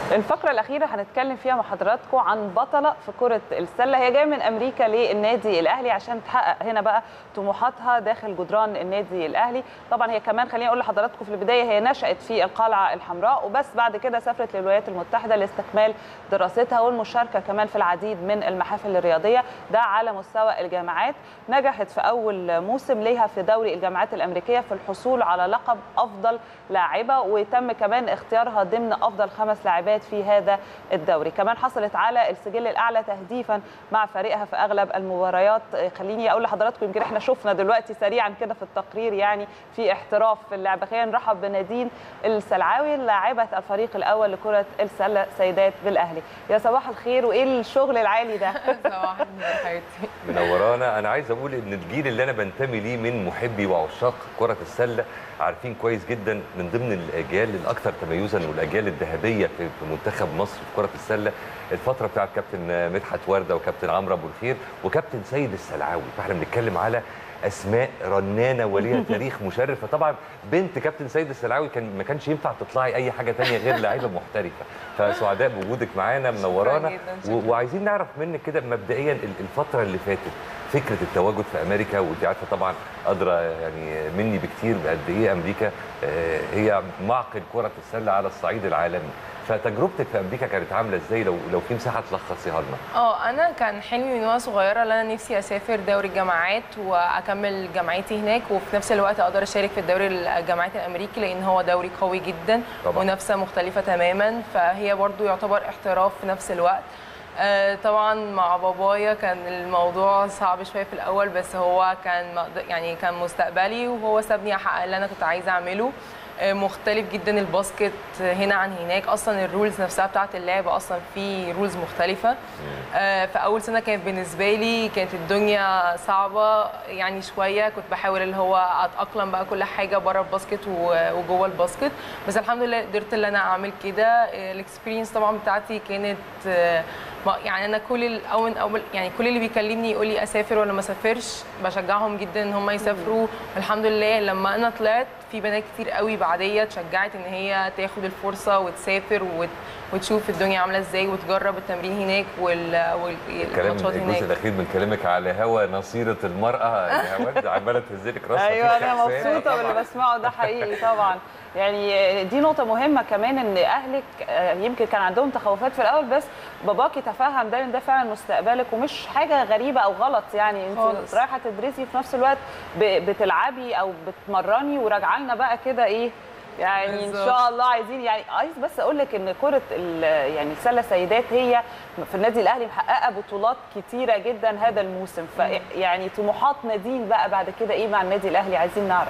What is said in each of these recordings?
الفقرة الأخيرة هنتكلم فيها مع حضراتكم عن بطلة في كرة السلة هي جاية من أمريكا للنادي الأهلي عشان تحقق هنا بقى طموحاتها داخل جدران النادي الأهلي طبعا هي كمان خليني أقول لحضراتكم في البداية هي نشأت في القلعة الحمراء وبس بعد كده سافرت للولايات المتحدة لاستكمال دراستها والمشاركة كمان في العديد من المحافل الرياضية ده على مستوى الجامعات نجحت في أول موسم ليها في دوري الجامعات الأمريكية في الحصول على لقب أفضل لاعبة وتم كمان اختيارها ضمن أفضل خمس لاعبات في هذا الدوري كمان حصلت على السجل الأعلى تهديفا مع فريقها في أغلب المباريات خليني أقول لحضراتكم يمكن احنا شفنا دلوقتي سريعا كده في التقرير يعني في احتراف في اللعبة خلينا نرحب بنادين السلعاوي لاعبة الفريق الأول لكرة السلة سيدات بالأهلي يا صباح الخير وإيه الشغل العالي ده صباح النور حبيبتي منورانا انا عايز اقول ان الجيل اللي انا بنتمي ليه من محبي وعشاق كره السله عارفين كويس جدا من ضمن الاجيال الاكثر تميزا والاجيال الذهبيه في في منتخب مصر في كره السله الفتره بتاعت كابتن مدحت ورده وكابتن عمرو ابو الخير وكابتن سيد السلعاوي فاحنا بنتكلم على اسماء رنانه وليها تاريخ مشرف فطبعا بنت كابتن سيد السلعاوي كان ما كانش ينفع تطلعي اي حاجه تانية غير لاعيبه محترفه فسعداء بوجودك معانا منورانا جداً، و- شكراً. وعايزين نعرف منك كده مبدئيا ال- الفتره اللي فاتت فكره التواجد في امريكا وانت عارفه طبعا ادرى يعني مني بكتير بقد ايه امريكا آه، هي معقل كره السله على الصعيد العالمي فتجربتك في امريكا كانت عامله ازاي لو لو في مساحه تلخصيها لنا اه انا كان حلمي من وانا صغيره ان انا نفسي اسافر دوري الجامعات واكمل جامعتي هناك وفي نفس الوقت اقدر اشارك في الدوري الجامعات الامريكي لان هو دوري قوي جدا طبعاً. منافسه مختلفه تماما فهي برضو يعتبر احتراف في نفس الوقت آه، طبعا مع بابايا كان الموضوع صعب شويه في الاول بس هو كان مقد- يعني كان مستقبلي وهو سابني احقق اللي انا كنت عايزه اعمله آه، مختلف جدا الباسكت هنا عن هناك اصلا الرولز نفسها بتاعت اللعبه اصلا في رولز مختلفه آه، في اول سنه كانت بالنسبه لي كانت الدنيا صعبه يعني شويه كنت بحاول اللي هو اتاقلم بقى كل حاجه بره الباسكت و- وجوه الباسكت بس الحمد لله قدرت ان انا اعمل كده الاكسبيرينس طبعا بتاعتي كانت آه، ما- يعني انا كل الاول اول يعني كل اللي بيكلمني يقول لي اسافر ولا ما اسافرش بشجعهم جدا ان هم يسافروا والحمد لله لما انا طلعت في بنات كتير قوي بعديه اتشجعت ان هي تاخد الفرصه وتسافر وت... وتشوف الدنيا عامله ازاي وتجرب التمرين هناك وال... الكلام والماتشات الجزء هناك الاخير من كلامك على هوى نصيره المراه يا هواد عماله تهزلك راسها ايوه في انا إحسان. مبسوطه باللي طبعاً. بسمعه ده حقيقي طبعا يعني دي نقطه مهمه كمان ان اهلك آه، يمكن كان عندهم تخوفات في الاول بس باباكي تفهم ده ان ده فعلا مستقبلك ومش حاجه غريبه او غلط يعني انت خالص. رايحه تدرسي في نفس الوقت ب- بتلعبي او بتمرني وراجعه لنا بقى كده ايه يعني ان بالظبط. شاء الله عايزين يعني عايز بس اقول لك ان كره ال- يعني السله سيدات هي في النادي الاهلي محققه بطولات كتيره جدا هذا الموسم فيعني طموحات نادين بقى بعد كده ايه مع النادي الاهلي عايزين نعرف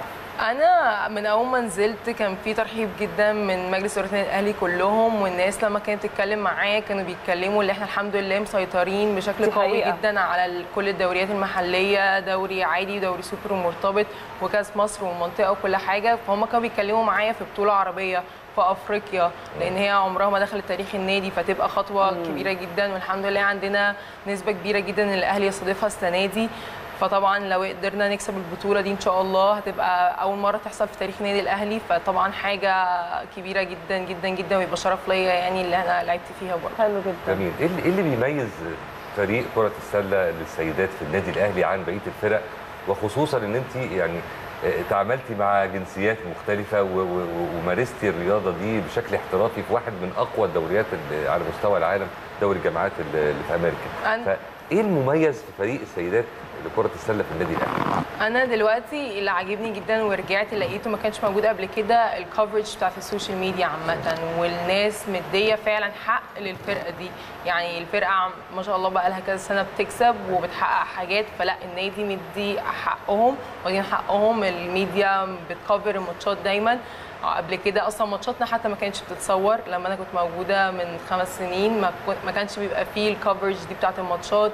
انا من اول ما نزلت كان في ترحيب جدا من مجلس اداره النادي الاهلي كلهم والناس لما كانت تتكلم معايا كانوا بيتكلموا اللي احنا الحمد لله مسيطرين بشكل دي قوي حقيقة. جدا على ال- كل الدوريات المحليه دوري عادي ودوري سوبر ومرتبط وكاس مصر والمنطقه وكل حاجه فهم كانوا بيتكلموا معايا في بطوله عربيه في افريقيا لان هي عمرها ما دخلت تاريخ النادي فتبقى خطوه كبيره جدا والحمد لله عندنا نسبه كبيره جدا ان الاهلي يستضيفها السنه دي فطبعا لو قدرنا نكسب البطوله دي ان شاء الله هتبقى اول مره تحصل في تاريخ النادي الاهلي فطبعا حاجه كبيره جدا جدا جدا ويبقى شرف ليا يعني اللي انا لعبت فيها برضه حلو جدا جميل ايه اللي- إيه اللي بيميز فريق كره السله للسيدات في النادي الاهلي عن بقيه الفرق وخصوصا ان انت يعني آه، تعاملتي مع جنسيات مختلفة و- و- و- ومارستي الرياضة دي بشكل احترافي في واحد من أقوى الدوريات اللي على مستوى العالم دوري الجامعات اللي اللي في أمريكا. أنا- فإيه المميز في فريق السيدات لكرة السلة في النادي الأهلي؟ انا دلوقتي اللي عاجبني جدا ورجعت لقيته ما كانش موجود قبل كده الكفرج بتاعت السوشيال ميديا عامه والناس مديه فعلا حق للفرقه دي يعني الفرقه عم- ما شاء الله بقى لها كذا سنه بتكسب وبتحقق حاجات فلا النادي مدي حقهم واخدين حقهم الميديا بتكفر الماتشات دايما قبل كده اصلا ماتشاتنا حتى ما كانتش بتتصور لما انا كنت موجوده من خمس سنين ما, كنت- ما كانش بيبقى فيه الكفرج دي بتاعت الماتشات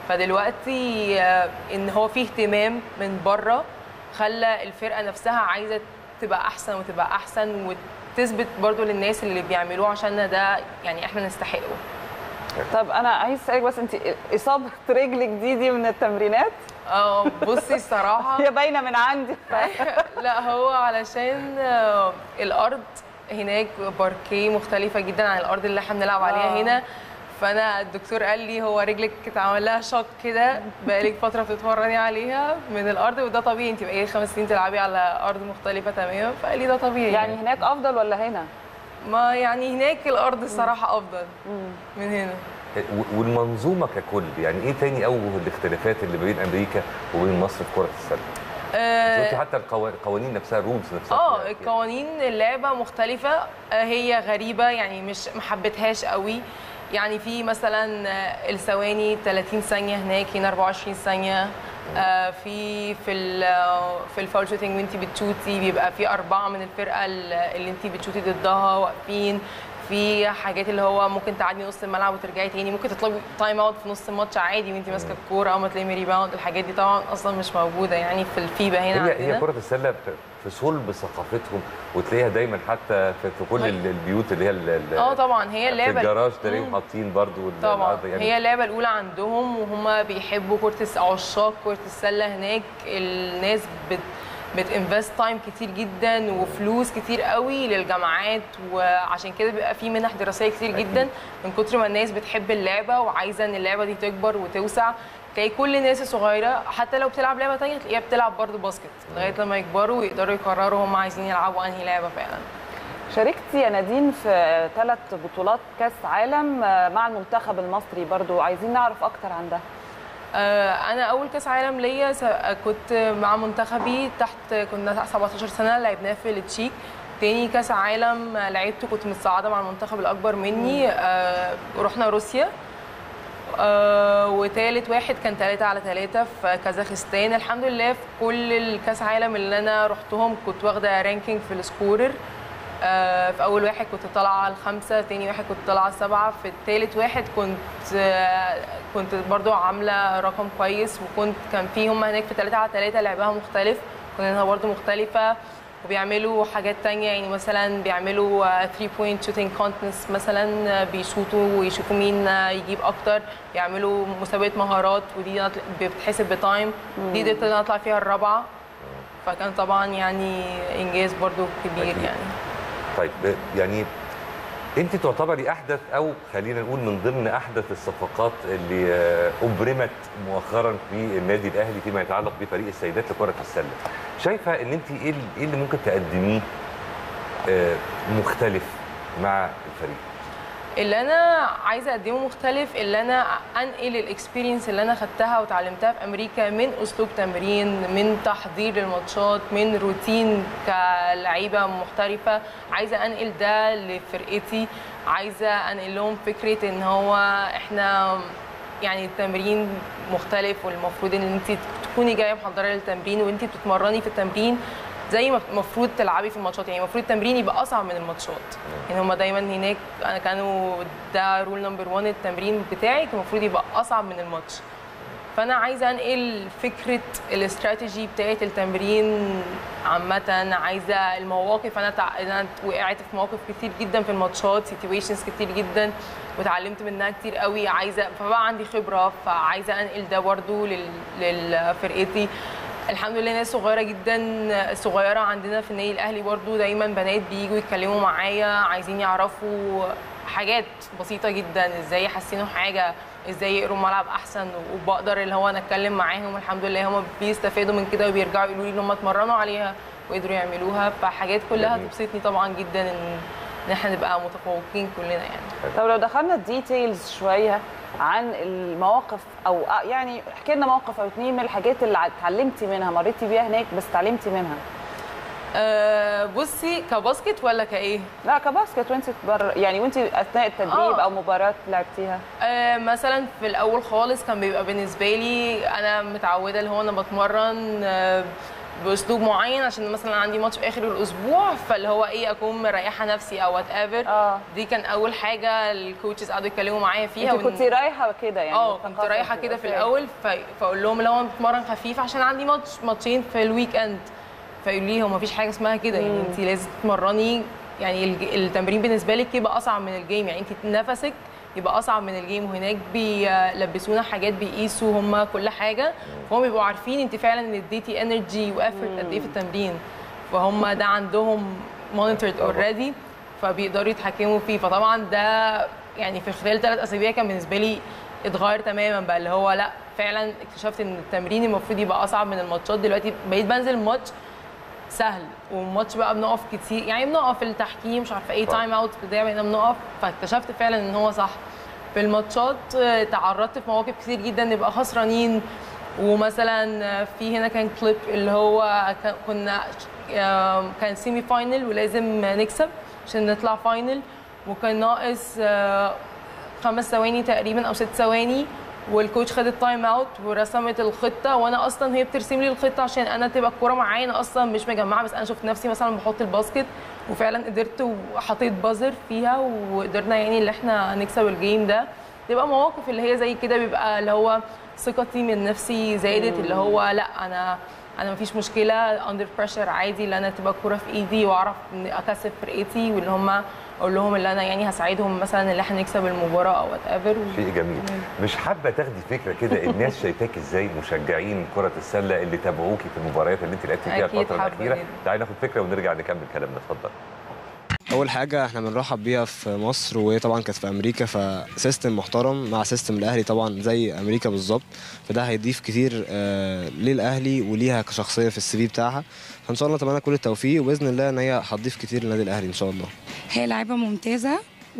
فدلوقتي آه، ان هو فيه اهتمام من بره خلى الفرقه نفسها عايزه تبقى احسن وتبقى احسن وتثبت برضو للناس اللي بيعملوه عشان ده يعني احنا نستحقه طب انا عايز اسالك بس انت اصابه رجلك دي دي من التمرينات اه بصي الصراحه هي باينه من عندي ف... لا هو علشان آه، الارض هناك باركيه مختلفه جدا عن الارض اللي احنا بنلعب عليها آه. هنا فانا الدكتور قال لي هو رجلك اتعمل لها شوك كده بقالك فتره بتتمرني عليها من الارض وده طبيعي انت بقالك خمس سنين تلعبي على ارض مختلفه تماما فقال لي ده طبيعي يعني هناك افضل ولا هنا ما يعني هناك الارض الصراحه افضل من هنا و- والمنظومه ككل يعني ايه تاني اوجه الاختلافات اللي بين امريكا وبين مصر في كره السله؟ آه، دلوقتي حتى القوا- القوانين نفسها الرولز نفسها اه يعني. القوانين اللعبه مختلفه آه، هي غريبه يعني مش ما حبيتهاش قوي يعني في مثلا آه، الثواني 30 ثانيه هناك هنا 24 ثانيه آه، في في ال في الفاول شوتنج وانت بتشوتي بيبقى في اربعه من الفرقه اللي انت بتشوتي ضدها واقفين في حاجات اللي هو ممكن تعدي نص الملعب وترجعي تاني ممكن تطلبي تايم اوت في نص الماتش عادي وانت ماسكه الكوره او ما تلاقي ريباوند الحاجات دي طبعا اصلا مش موجوده يعني في الفيبا هنا هي عندنا هي كره السله في- في صلب ثقافتهم وتلاقيها دايما حتى في, في كل هي- ال- البيوت اللي هي ال- ال- اه طبعا هي في اللعبه الجراج تلاقيهم مم. حاطين برضو ال- طبعا العرض يعني هي اللعبه الاولى عندهم وهم بيحبوا كره الس- عشاق كره السله هناك الناس بت بتنفست تايم كتير جدا وفلوس كتير قوي للجامعات وعشان كده بيبقى في منح دراسيه كتير جدا من كتر ما الناس بتحب اللعبه وعايزه ان اللعبه دي تكبر وتوسع تلاقي كل الناس الصغيره حتى لو بتلعب لعبه تانية تلاقيها بتلعب برضه باسكت لغايه لما يكبروا ويقدروا يقرروا هم عايزين يلعبوا انهي لعبه فعلا شاركتي يا نادين في ثلاث بطولات كاس عالم آه، مع المنتخب المصري برضو عايزين نعرف اكتر عن ده آه، انا اول كاس عالم ليا س- كنت مع منتخبي تحت كنا 17 سنه لعبناه في التشيك تاني كاس عالم لعبته كنت متصاعده مع المنتخب الاكبر مني آه، رحنا روسيا آه، وتالت واحد كان تلاتة على تلاتة في كازاخستان الحمد لله في كل الكاس عالم اللي انا رحتهم كنت واخده رانكينج في السكورر آه، في اول واحد كنت طالعه الخمسه تاني واحد كنت طالعه السبعه في التالت واحد كنت آه، كنت برضو عامله رقم كويس وكنت كان في هم هناك في 3 على 3 لعبها مختلف كنا برضو مختلفه وبيعملوا حاجات تانية يعني مثلا بيعملوا 3 بوينت شوتنج كونتنس مثلا آه، بيشوطوا ويشوفوا مين آه، يجيب اكتر بيعملوا مسابقه مهارات ودي نطل- بتتحسب بتايم دي قدرت إن أنا اطلع فيها الرابعه فكان طبعا يعني انجاز برضو كبير أكيد. يعني طيب يعني انت تعتبري احدث او خلينا نقول من ضمن احدث الصفقات اللي آه، ابرمت مؤخرا في النادي الاهلي فيما يتعلق بفريق السيدات لكره السله شايفه ان انت ايه ال- ايه اللي ممكن تقدميه آه، مختلف مع الفريق اللي انا عايزه اقدمه مختلف اللي انا انقل الاكسبيرينس اللي انا خدتها وتعلمتها في امريكا من اسلوب تمرين من تحضير للماتشات من روتين كلعيبه محترفه عايزه انقل ده لفرقتي عايزه انقل لهم فكره ان هو احنا يعني التمرين مختلف والمفروض ان انت تكوني جايه محضره للتمرين وانت بتتمرني في التمرين زي ما المفروض تلعبي في الماتشات يعني المفروض التمرين يبقى اصعب من الماتشات يعني هما دايما هناك انا كانوا ده رول نمبر 1 التمرين بتاعي كان المفروض يبقى اصعب من الماتش فانا عايزه انقل فكره الاستراتيجي بتاعه التمرين عامه عايزه المواقف انا تع... انا وقعت في مواقف كتير جدا في الماتشات سيتويشنز كتير جدا وتعلمت منها كتير قوي عايزه فبقى عندي خبره فعايزه انقل ده برضو لل... لفرقتي الحمد لله ناس صغيره جدا صغيره عندنا في النادي الاهلي برضو دايما بنات بييجوا يتكلموا معايا عايزين يعرفوا حاجات بسيطه جدا ازاي يحسنوا حاجه ازاي يقروا الملعب احسن وبقدر اللي هو انا اتكلم معاهم الحمد لله هم بيستفادوا من كده وبيرجعوا يقولوا لي ان هم اتمرنوا عليها وقدروا يعملوها فحاجات كلها جميل. تبسطني طبعا جدا ان ان احنا نبقى متفوقين كلنا يعني طب لو دخلنا ديتيلز شويه عن المواقف او آه يعني احكي لنا موقف او اتنين من الحاجات اللي اتعلمتي منها مريتي بيها هناك بس اتعلمتي منها أه بصي كباسكت ولا كايه لا كباسكت وانت بر... يعني وانت اثناء التدريب آه. او مباراه لعبتيها آه، مثلا في الاول خالص كان بيبقى بالنسبه لي انا متعوده اللي هو انا بتمرن آه، باسلوب معين عشان مثلا عندي ماتش في اخر الاسبوع فاللي هو ايه اكون مريحه نفسي او وات ايفر اه دي كان اول حاجه الكوتشز قعدوا يتكلموا معايا فيها انت وإن- كنت رايحه كده يعني اه كنت بالثقافة رايحه كده في أوكي. الاول ف- فاقول لهم اللي هو أنا بتمرن خفيف عشان عندي ماتش ماتشين في الويك اند فيقولوا لي هو مفيش حاجه اسمها كده يعني انت لازم تتمرني يعني الج- التمرين بالنسبه لك يبقى اصعب من الجيم يعني انت نفسك يبقى اصعب من الجيم وهناك بيلبسونا حاجات بيقيسوا هم كل حاجه فهم بيبقوا عارفين انت فعلا اديتي انرجي وافورت قد ايه في التمرين فهم ده عندهم مونيتورد طبعا. اوريدي فبيقدروا يتحكموا فيه فطبعا ده يعني في خلال ثلاث اسابيع كان بالنسبه لي اتغير تماما بقى اللي هو لا فعلا اكتشفت ان التمرين المفروض يبقى اصعب من الماتشات دلوقتي بقيت بنزل ماتش سهل وماتش بقى بنقف كتير يعني بنقف التحكيم مش عارفه ايه صح. تايم اوت بتاع بقينا بنقف فاكتشفت فعلا ان هو صح في الماتشات آه، تعرضت في مواقف كتير جدا نبقى خسرانين ومثلا آه، في هنا كان كليب اللي هو كان- كنا آه، كان سيمي فاينل ولازم نكسب عشان نطلع فاينل وكان ناقص آه، خمس ثواني تقريبا او ست ثواني والكوتش خد التايم اوت ورسمت الخطه وانا اصلا هي بترسم لي الخطه عشان انا تبقى الكوره معايا انا اصلا مش مجمعه بس انا شفت نفسي مثلا بحط الباسكت وفعلا قدرت وحطيت بازر فيها وقدرنا يعني اللي احنا نكسب الجيم ده تبقى مواقف اللي هي زي كده بيبقى اللي هو ثقتي من نفسي زادت اللي هو لا انا انا مفيش مشكله اندر بريشر عادي اللي انا تبقى الكوره في ايدي واعرف إن اكسب فرقتي واللي هم اقول لهم اللي انا يعني هساعدهم مثلا اللي احنا نكسب المباراه او وات ايفر شيء جميل مش حابه تاخدي فكره كده الناس شايفاك ازاي مشجعين كره السله اللي تابعوكي في المباريات اللي انت لعبتي فيها أكيد الفتره حابة الاخيره جدا. تعالي ناخد فكره ونرجع نكمل كلامنا اتفضل اول حاجه احنا بنرحب بيها في مصر وهي طبعا كانت في امريكا فسيستم محترم مع سيستم الاهلي طبعا زي امريكا بالظبط فده هيضيف كتير آه، للاهلي وليها كشخصيه في السي في بتاعها فان شاء الله اتمنى كل التوفيق وباذن الله ان هي هتضيف كتير للنادي الاهلي ان شاء الله هي لعيبه ممتازه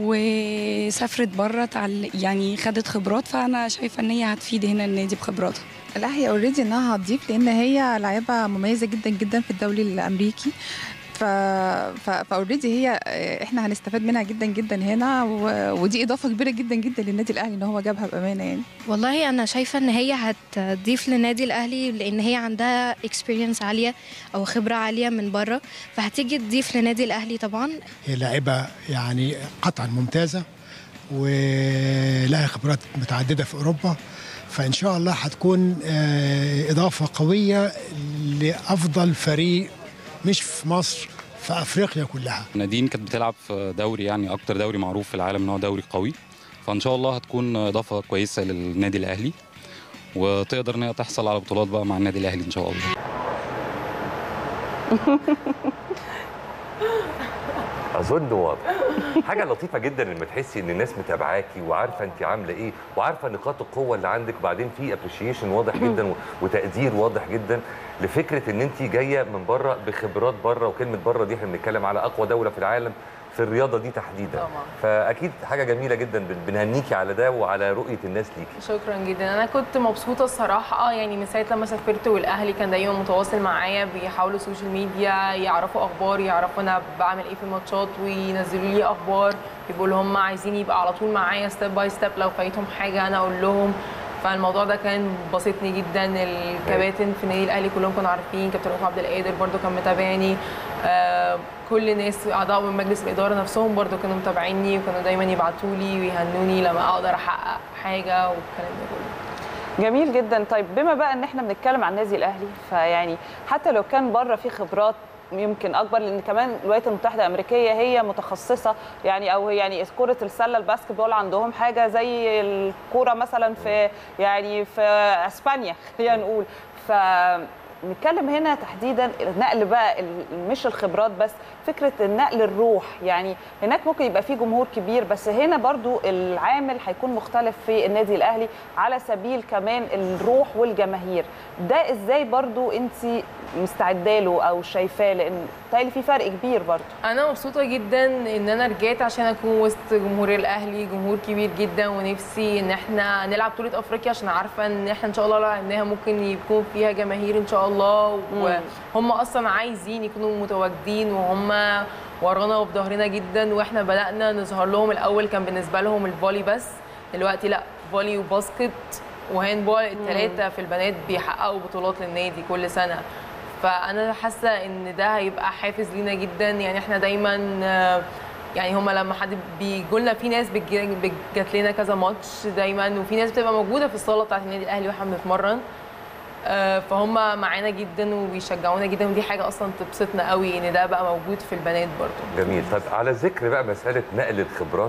وسافرت بره تعل... يعني خدت خبرات فانا شايفه ان هي هتفيد هنا النادي بخبراتها لا هي اوريدي انها هتضيف لان هي لاعبه مميزه جدا جدا في الدوري الامريكي ف فاوريدي هي احنا هنستفاد منها جدا جدا هنا و... ودي اضافه كبيره جدا جدا للنادي الاهلي ان هو جابها بامانه يعني والله انا شايفه ان هي هتضيف للنادي الاهلي لان هي عندها اكسبيرينس عاليه او خبره عاليه من بره فهتيجي تضيف لنادي الاهلي طبعا هي لاعبة يعني قطعا ممتازة ولها خبرات متعددة في أوروبا فإن شاء الله هتكون آه، إضافة قوية لأفضل فريق مش في مصر في أفريقيا كلها نادين كانت بتلعب في دوري يعني اكتر دوري معروف في العالم ان هو دوري قوي فان شاء الله هتكون اضافه كويسه للنادي الاهلي وتقدر ان هي تحصل على بطولات بقى مع النادي الاهلي ان شاء الله اظن واضح حاجه لطيفه جدا لما تحسي ان الناس متابعاكي وعارفه انت عامله ايه وعارفه نقاط القوه اللي عندك وبعدين في ابريشيشن واضح جدا و- وتقدير واضح جدا لفكره ان انت جايه من بره بخبرات بره وكلمه بره دي احنا بنتكلم على اقوى دوله في العالم في الرياضه دي تحديدا طبعا. فاكيد حاجه جميله جدا بن- بنهنيكي على ده وعلى رؤيه الناس ليكي شكرا جدا انا كنت مبسوطه الصراحه اه يعني من ساعه لما سافرت والاهلي كان دايما متواصل معايا بيحاولوا السوشيال ميديا يعرفوا اخبار يعرفوا انا بعمل ايه في الماتشات وينزلوا لي اخبار يبقوا اللي هم عايزين يبقى على طول معايا ستيب باي ستيب لو فايتهم حاجه انا اقول لهم فالموضوع ده كان بسطني جدا الكباتن في النادي الاهلي كلهم كانوا عارفين كابتن رؤوف عبد القادر برده كان متابعني آه كل الناس اعضاء من مجلس الاداره نفسهم برده كانوا متابعيني وكانوا دايما يبعتوا لي ويهنوني لما اقدر احقق حاجه والكلام ده كله جميل جدا طيب بما بقى ان احنا بنتكلم عن النادي الاهلي فيعني حتى لو كان بره في خبرات يمكن اكبر لان كمان الولايات المتحده الامريكيه هي متخصصه يعني او يعني كره السله الباسكت بول عندهم حاجه زي الكوره مثلا في يعني في اسبانيا خلينا نقول ف نتكلم هنا تحديدا نقل بقى ال- مش الخبرات بس فكره النقل الروح يعني هناك ممكن يبقى في جمهور كبير بس هنا برضو العامل هيكون مختلف في النادي الاهلي على سبيل كمان الروح والجماهير ده ازاي برضو انت مستعده له او شايفاه لان تالي في فرق كبير برضو انا مبسوطه جدا ان انا رجعت عشان اكون وسط جمهور الاهلي جمهور كبير جدا ونفسي ان احنا نلعب بطوله افريقيا عشان عارفه ان احنا ان شاء الله لو لعبناها ممكن يكون فيها جماهير ان شاء الله وهم اصلا عايزين يكونوا متواجدين وهم ورانا وفي ظهرنا جدا واحنا بدانا نظهر لهم الاول كان بالنسبه لهم الفولي بس دلوقتي لا فولي وباسكت وهاندبول الثلاثه في البنات بيحققوا بطولات للنادي كل سنه فانا حاسه ان ده هيبقى حافز لينا جدا يعني احنا دايما آه، يعني هما لما حد بيجوا لنا في ناس بتجي- بت- جات لنا كذا ماتش دايما وفي ناس بتبقى موجوده في الصاله بتاعت النادي الاهلي واحنا بنتمرن آه، فهم معانا جدا وبيشجعونا جدا ودي حاجه اصلا تبسطنا قوي ان ده بقى موجود في البنات برضو جميل طب على ذكر بقى مساله نقل الخبرات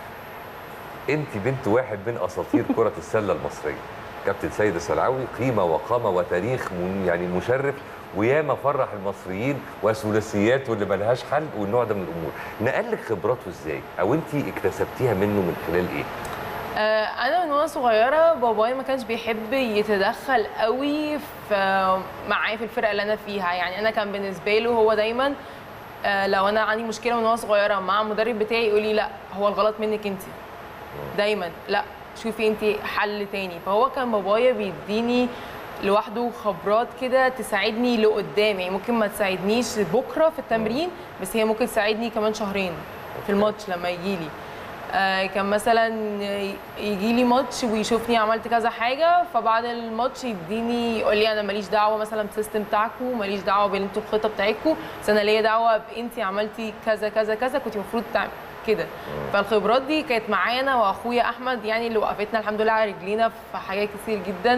انت بنت واحد من اساطير كره السله المصريه كابتن سيد السلعوي قيمه وقامه وتاريخ من يعني مشرف وياما فرح المصريين وثلاثيات واللي ملهاش حل والنوع ده من الامور نقل لك خبراته ازاي او انت اكتسبتيها منه من خلال ايه آه، انا من وانا صغيره بابايا ما كانش بيحب يتدخل قوي في معايا في الفرقه اللي انا فيها يعني انا كان بالنسبه له هو دايما آه، لو انا عندي مشكله من وانا صغيره مع المدرب بتاعي يقول لي لا هو الغلط منك انت دايما لا شوفي انت حل تاني فهو كان بابايا بيديني لوحده خبرات كده تساعدني لقدام يعني ممكن ما تساعدنيش بكره في التمرين بس هي ممكن تساعدني كمان شهرين في الماتش لما يجي لي آه، كان مثلا يجي لي ماتش ويشوفني عملت كذا حاجه فبعد الماتش يديني يقول لي انا ماليش دعوه مثلا بالسيستم بتاعكم ماليش دعوه باللي انتوا الخطه بتاعتكم بس انا ليا دعوه بانتي عملتي كذا كذا كذا كنت المفروض تعمل كده فالخبرات دي كانت معايا انا واخويا احمد يعني اللي وقفتنا الحمد لله على رجلينا في حاجات كتير جدا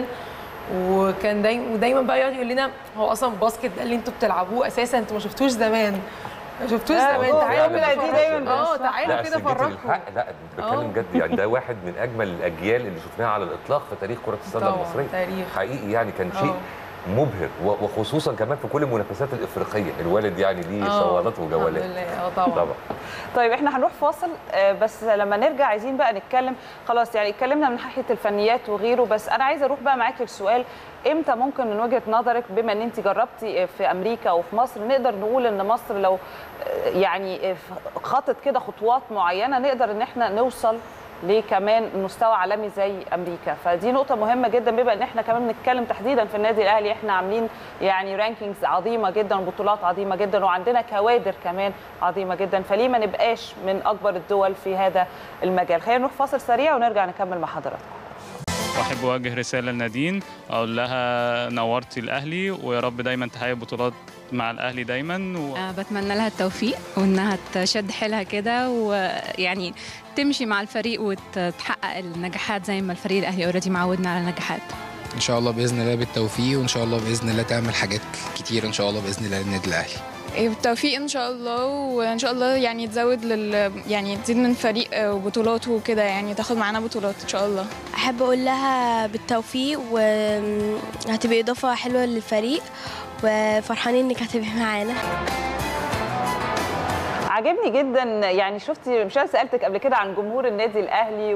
وكان دايما ودايما بقى يقعد يقول لنا هو اصلا باسكت ده اللي انتوا بتلعبوه اساسا انتوا ما شفتوش زمان ما شفتوش لا، زمان هو تعالوا الجملة كده دي فرجوا. دايما اه بنسمعها. تعالوا لا كده أصل جيتي فرجوا للحق لا بتكلم آه. جد يعني ده واحد من اجمل الاجيال اللي شفناها على الاطلاق في تاريخ كره السله طبعاً، المصريه تاريخ. حقيقي يعني كان شيء آه. مبهر و- وخصوصا كمان في كل المنافسات الافريقيه الوالد يعني ليه آه، صولات وجولات الحمد لله اه طبعا طبعا طيب احنا هنروح فاصل آه، بس لما نرجع عايزين بقى نتكلم خلاص يعني اتكلمنا من ناحيه الفنيات وغيره بس انا عايزه اروح بقى معاكي لسؤال امتى ممكن من وجهه نظرك بما ان انت جربتي في امريكا وفي مصر نقدر نقول ان مصر لو آه، يعني آه، خطت كده خطوات معينه نقدر ان احنا نوصل لكمان مستوى عالمي زي امريكا فدي نقطه مهمه جدا بما ان احنا كمان بنتكلم تحديدا في النادي الاهلي احنا عاملين يعني رانكينجز عظيمه جدا وبطولات عظيمه جدا وعندنا كوادر كمان عظيمه جدا فليه ما نبقاش من اكبر الدول في هذا المجال خلينا نروح فاصل سريع ونرجع نكمل مع حضراتكم واحب اوجه رساله لنادين اقول لها نورتي الاهلي ويا رب دايما تحقق بطولات مع الاهلي دايما و... آه، بتمنى لها التوفيق وانها تشد حيلها كده ويعني تمشي مع الفريق وتحقق النجاحات زي ما الفريق الاهلي اوريدي معودنا على نجاحات ان شاء الله باذن الله بالتوفيق وان شاء الله باذن الله تعمل حاجات كتير ان شاء الله باذن الله للنادي الاهلي إيه، بالتوفيق ان شاء الله وان شاء الله يعني تزود لل يعني تزيد من فريق آه، وبطولات وكده يعني تاخد معانا بطولات ان شاء الله احب اقول لها بالتوفيق وهتبقي اضافه حلوه للفريق وفرحانين انك هتبقي معانا عجبني جدا يعني شفتي مش انا سالتك قبل كده عن جمهور النادي الاهلي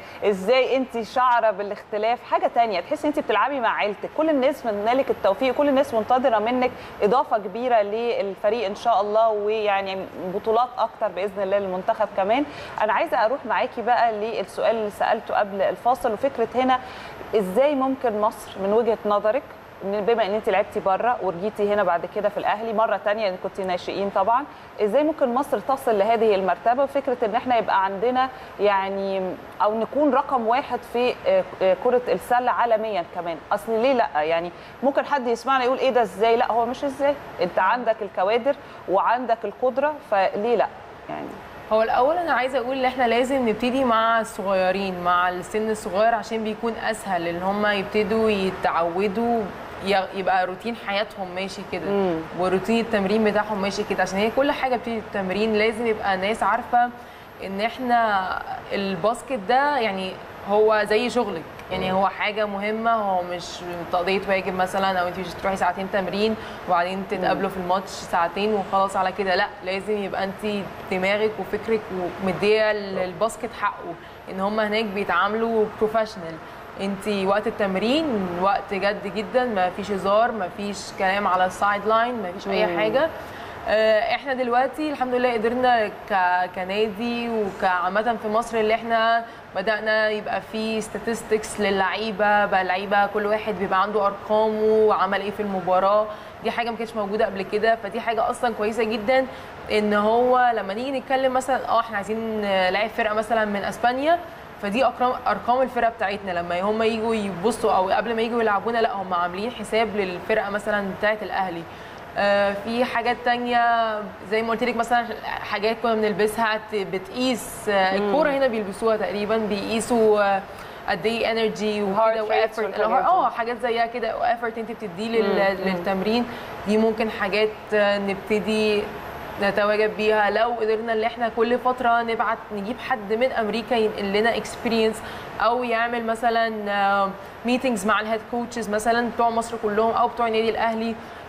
وازاي انت شعره بالاختلاف حاجه تانية تحسي انت بتلعبي مع عيلتك كل الناس متمنى لك التوفيق كل الناس منتظره منك اضافه كبيره للفريق ان شاء الله ويعني بطولات اكتر باذن الله للمنتخب كمان انا عايزه اروح معاكي بقى للسؤال اللي سالته قبل الفاصل وفكره هنا ازاي ممكن مصر من وجهه نظرك إن بما ان انت لعبتي بره ورجيتي هنا بعد كده في الاهلي مره تانية لان كنت ناشئين طبعا ازاي ممكن مصر تصل لهذه المرتبه وفكره ان احنا يبقى عندنا يعني او نكون رقم واحد في آه، آه، كره السله عالميا كمان اصل ليه لا يعني ممكن حد يسمعنا يقول ايه ده ازاي لا هو مش ازاي انت عندك الكوادر وعندك القدره فليه لا يعني هو الاول انا عايزه اقول ان احنا لازم نبتدي مع الصغيرين مع السن الصغير عشان بيكون اسهل ان هم يبتدوا يتعودوا ي- يبقى روتين حياتهم ماشي كده مم. وروتين التمرين بتاعهم ماشي كده عشان هي كل حاجه بتيجي التمرين لازم يبقى الناس عارفه ان احنا الباسكت ده يعني هو زي شغلك يعني هو حاجه مهمه هو مش تقضيه واجب مثلا او انت مش تروحي ساعتين تمرين وبعدين تتقابلوا في الماتش ساعتين وخلاص على كده لا لازم يبقى انت دماغك وفكرك ومديه الباسكت حقه ان هم هناك بيتعاملوا بروفيشنال انت وقت التمرين وقت جد جدا ما فيش هزار ما فيش كلام على السايد لاين ما فيش اي مم. حاجه آه، احنا دلوقتي الحمد لله قدرنا ك- كنادي وكعامة في مصر اللي احنا بدأنا يبقى في statistics للعيبة بقى اللعيبة كل واحد بيبقى عنده أرقامه وعمل ايه في المباراة دي حاجة ما كانتش موجودة قبل كده فدي حاجة أصلا كويسة جدا إن هو لما نيجي نتكلم مثلا اه احنا عايزين لاعب فرقة مثلا من أسبانيا فدي ارقام ارقام الفرقه بتاعتنا لما هم يجوا يبصوا او قبل ما يجوا يلعبونا لا هم عاملين حساب للفرقه مثلا بتاعت الاهلي آه، في حاجات تانية زي ما قلت لك مثلا حاجات كنا بنلبسها ت- بتقيس آه، مم. الكوره هنا بيلبسوها تقريبا بيقيسوا آه، قد ايه انرجي Heart وكده rates وافورت والحاجات دي. اه حاجات زيها كده وافورت انت بتديه لل- مم. للتمرين دي ممكن حاجات آه، نبتدي نتواجد بيها لو قدرنا ان احنا كل فتره نبعت نجيب حد من امريكا ينقل لنا اكسبيرينس او يعمل مثلا ميتينجز مع الهيد كوتشز مثلا بتوع مصر كلهم او بتوع النادي الاهلي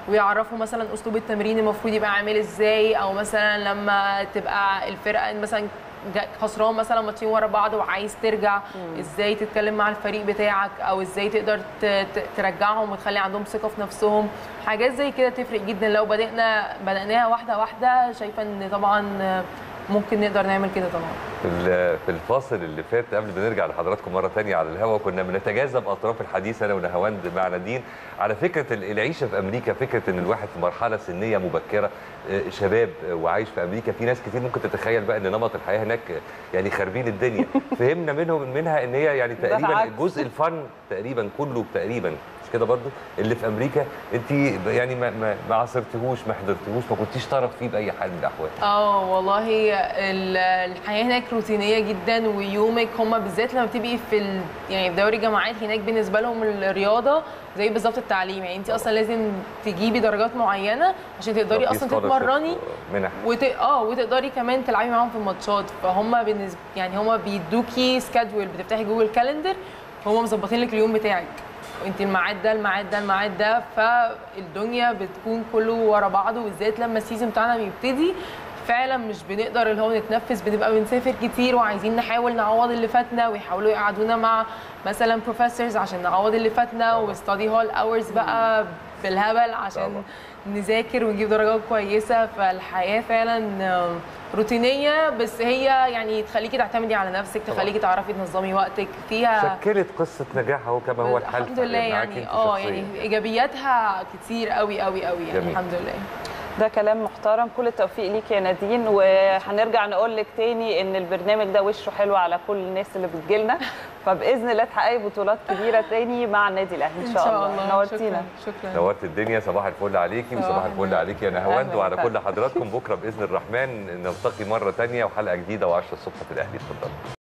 ويعرفوا مثلا اسلوب التمرين المفروض يبقى عامل ازاي او مثلا لما تبقى الفرقه مثلا جا- خسران مثلا ماتشين ورا بعض وعايز ترجع ازاي تتكلم مع الفريق بتاعك او ازاي تقدر ت- ت- ترجعهم وتخلي عندهم ثقه في نفسهم حاجات زي كده تفرق جدا لو بدأنا بدأناها واحده واحده شايفه ان طبعا ممكن نقدر نعمل كده طبعا في ال- في الفاصل اللي فات قبل ما نرجع لحضراتكم مره تانية على الهوا كنا بنتجاذب اطراف الحديث انا ونهاوند مع نادين على فكره ال- العيشه في امريكا فكره ان الواحد في مرحله سنيه مبكره آه، شباب آه، وعايش في امريكا في ناس كتير ممكن تتخيل بقى ان نمط الحياه هناك آه، يعني خاربين الدنيا فهمنا منهم منها ان هي يعني ده تقريبا العكس. جزء الفن تقريبا كله تقريبا مش كده برضو اللي في امريكا انت يعني ما ما, ما عاصرتهوش ما حضرتهوش ما كنتيش طرف فيه باي حال من الاحوال اه والله ال- الحياه هناك روتينيه جدا ويومك هما بالذات لما بتبقي في ال... يعني في دوري جامعات هناك بالنسبه لهم الرياضه زي بالظبط التعليم يعني انت اصلا لازم تجيبي درجات معينه عشان تقدري في اصلا scholarship تتمرني منح وت... اه وتقدري كمان تلعبي معاهم في الماتشات فهم بالنسبه يعني هم بيدوكي سكادول بتفتحي جوجل كالندر هم مظبطين لك اليوم بتاعك انت الميعاد ده الميعاد ده الميعاد ده فالدنيا بتكون كله ورا بعضه وبالذات لما السيزون بتاعنا بيبتدي فعلا مش بنقدر اللي هو نتنفس بنبقى بنسافر كتير وعايزين نحاول نعوض اللي فاتنا ويحاولوا يقعدونا مع مثلا بروفيسورز عشان نعوض اللي فاتنا وستادي هول اورز بقى بالهبل عشان نذاكر ونجيب درجات كويسه فالحياه فعلا آه، روتينيه بس هي يعني تخليكي تعتمدي على نفسك تخليكي تعرفي تنظمي وقتك فيها شكلت قصه نجاح اهو كما هو الحال الحمد لله معاكي يعني انت اه شخصياً. يعني ايجابياتها كتير قوي قوي قوي يعني جميل. الحمد لله ده كلام محترم كل التوفيق ليك يا نادين وهنرجع نقول لك تاني ان البرنامج ده وشه حلو على كل الناس اللي بتجيلنا فباذن الله تحققي بطولات كبيره تاني مع النادي الاهلي ان شاء الله نورتينا شكرا شكرا نورت الدنيا صباح الفل عليكي وصباح صباح الفل النور. عليك يا نهاوند أهلاً وعلى وسهلاً. كل حضراتكم بكره باذن الرحمن نلتقي مره تانية وحلقه جديده و10 الصبح في الاهلي اتفضلوا